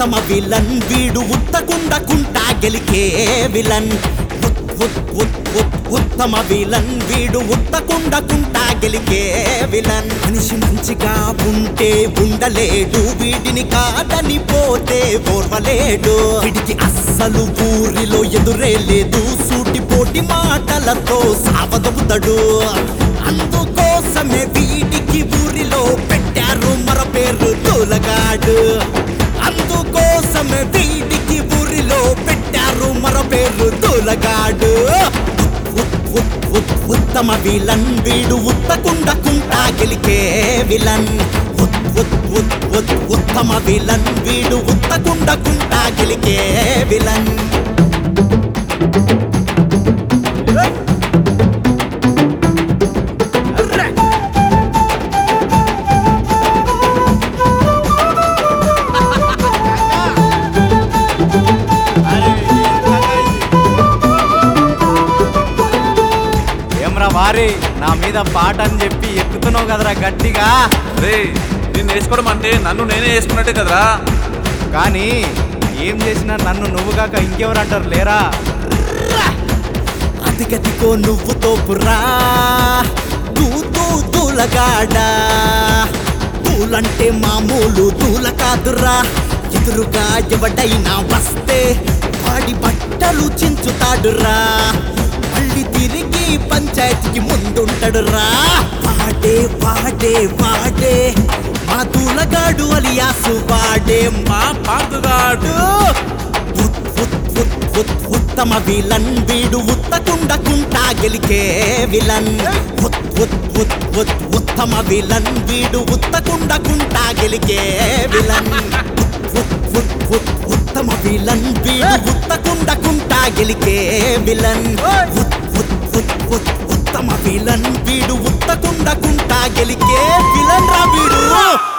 ఉత్తమ విలన్ వీడు ఉత్తకుండకుంటా గెలికే విలన్ ఉత్ ఉత్ ఉత్ ఉత్ ఉత్తమ విలన్ వీడు ఉత్తకుండకుంటా గెలికే విలన్ మనిషి మంచిగా ఉంటే ఉండలేడు వీడిని కాదని పోతే ఓర్వలేడు వీడికి అస్సలు ఊరిలో ఎదురే లేదు సూటి పోటి మాటలతో సావదవుతాడు అందుకోసమే వీడికి ఊరిలో పెట్టారు మర పేరు తోలగాడు అందుకోసమే వీడికి ఊరిలో పెట్టారు మర పేరు తోలగాడు ఉత్ ఉత్ ఉత్ ఉత్తమ విలన్ వీడు ఉత్తకుండకుంటా గెలికే విలన్ ఉత్ ఉత్ ఉత్ ఉత్ ఉత్తమ విలన్ వీడు ఉత్తకుండకుంటా గెలికే విలన్ ఏమ్రా వారి నా మీద పాట అని చెప్పి ఎక్కుతున్నావు కదరా గట్టిగా రే నిన్ను వేసుకోవడం అంటే నన్ను నేనే వేసుకున్నట్టే కదరా కానీ ఏం చేసినా నన్ను నువ్వు కాక ఇంకెవరు అంటారు లేరా అదిగదిగో నువ్వు తోపురా తూ తూ తూలగాడా తూలంటే మామూలు తూల కాదురా ఎదురుగా ఎవడైనా వస్తే వాడి బట్టలు చించుతాడురా మళ్ళీ తిరిగి పంచాయతీకి ముందుంటాడురా వాడే వాడే వాడే మా తూలగాడు అలియాసు వాడే మా పాదుగాడు ఉత్ ఉత్ ఉత్ ఉత్ ఉత్తమ విలన్ వీడు ఉత్తకుండకుంటా గెలికే విలన్ ఉత్ ఉత్ ఉత్ ఉత్ ఉత్తమ విలన్ వీడు ఉత్తకుండకుంటా గెలికే విలన్ ఉత్ ఉత్ ఉత్ ఉత్తమ విలన్ వీడు ఉత్తకుండకుంటా గెలికే విలన్ ఉత్ ఉత్ ఉత్ ఉత్ ఉత్తమ విలన్ వీడు ఉత్తకుండకుంటా గెలికే విలన్ రా వీడు